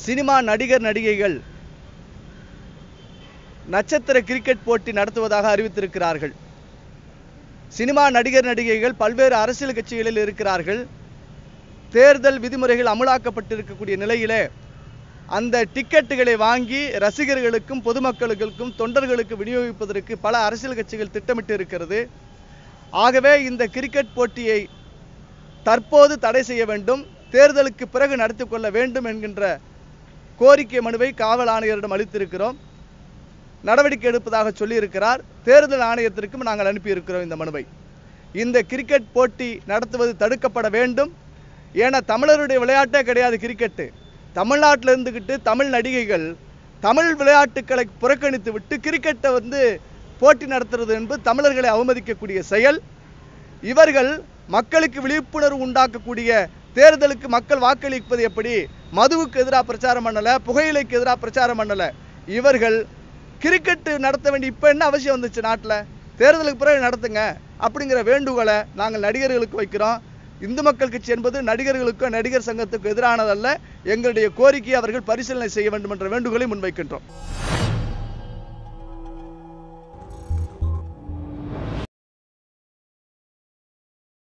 cinema நடிகர் நடிகைகள் நட்சத்திர கிரிக்கெட் போட்டி நடத்துவதாக அறிவித்திருக்கிறார்கள் சினிமா நடிகர் நடிகைகள் பல்வேறு அரசியல் கட்சிகளில் இருக்கிறார்கள் தேர்தல் விதிமுறைகள் அமலாக்கப்பட்டிருக்கக்கூடிய நிலையிலே அந்த டிக்கெட்டுகளை வாங்கி ரசிகர்களுக்கும் பொதுமக்களுக்கும் தொண்டர்களுக்கு விநியோகிப்பதற்கு பல அரசியல் கட்சிகள் திட்டமிட்டு இருக்கிறது ஆகவே இந்த கிரிக்கெட் போட்டியை தற்போது தடை செய்ய வேண்டும் தேர்தலுக்கு பிறகு நடத்தி கொள்ள வேண்டும் என்கின்ற கோரிக்கை மனுவை காவல் ஆணையரிடம் அளித்திருக்கிறோம் நடவடிக்கை எடுப்பதாக சொல்லியிருக்கிறார் தேர்தல் ஆணையத்திற்கும் நாங்கள் அனுப்பியிருக்கிறோம் இந்த மனுவை இந்த கிரிக்கெட் போட்டி நடத்துவது தடுக்கப்பட வேண்டும் ஏன்னா தமிழருடைய விளையாட்டே கிடையாது கிரிக்கெட்டு தமிழ்நாட்டில் இருந்துக்கிட்டு தமிழ் நடிகைகள் தமிழ் விளையாட்டுக்களை புறக்கணித்து விட்டு கிரிக்கெட்டை வந்து போட்டி நடத்துறது என்பது தமிழர்களை அவமதிக்கக்கூடிய செயல் இவர்கள் மக்களுக்கு விழிப்புணர்வு உண்டாக்கக்கூடிய தேர்தலுக்கு மக்கள் வாக்களிப்பது எப்படி மதுவுக்கு எதிராக பிரச்சாரம் பண்ணல புகையிலைக்கு எதிராக பிரச்சாரம் பண்ணல இவர்கள் கிரிக்கெட் நடத்த வேண்டிய இப்போ என்ன அவசியம் வந்துச்சு நாட்டில் தேர்தலுக்கு பிறகு நடத்துங்க அப்படிங்கிற வேண்டுகோளை நாங்கள் நடிகர்களுக்கு வைக்கிறோம் இந்து மக்கள் கட்சி என்பது நடிகர்களுக்கோ நடிகர் சங்கத்துக்கு எதிரானதல்ல எங்களுடைய கோரிக்கையை அவர்கள் பரிசீலனை செய்ய வேண்டும் என்ற வேண்டுகோளை முன்வைக்கின்றோம்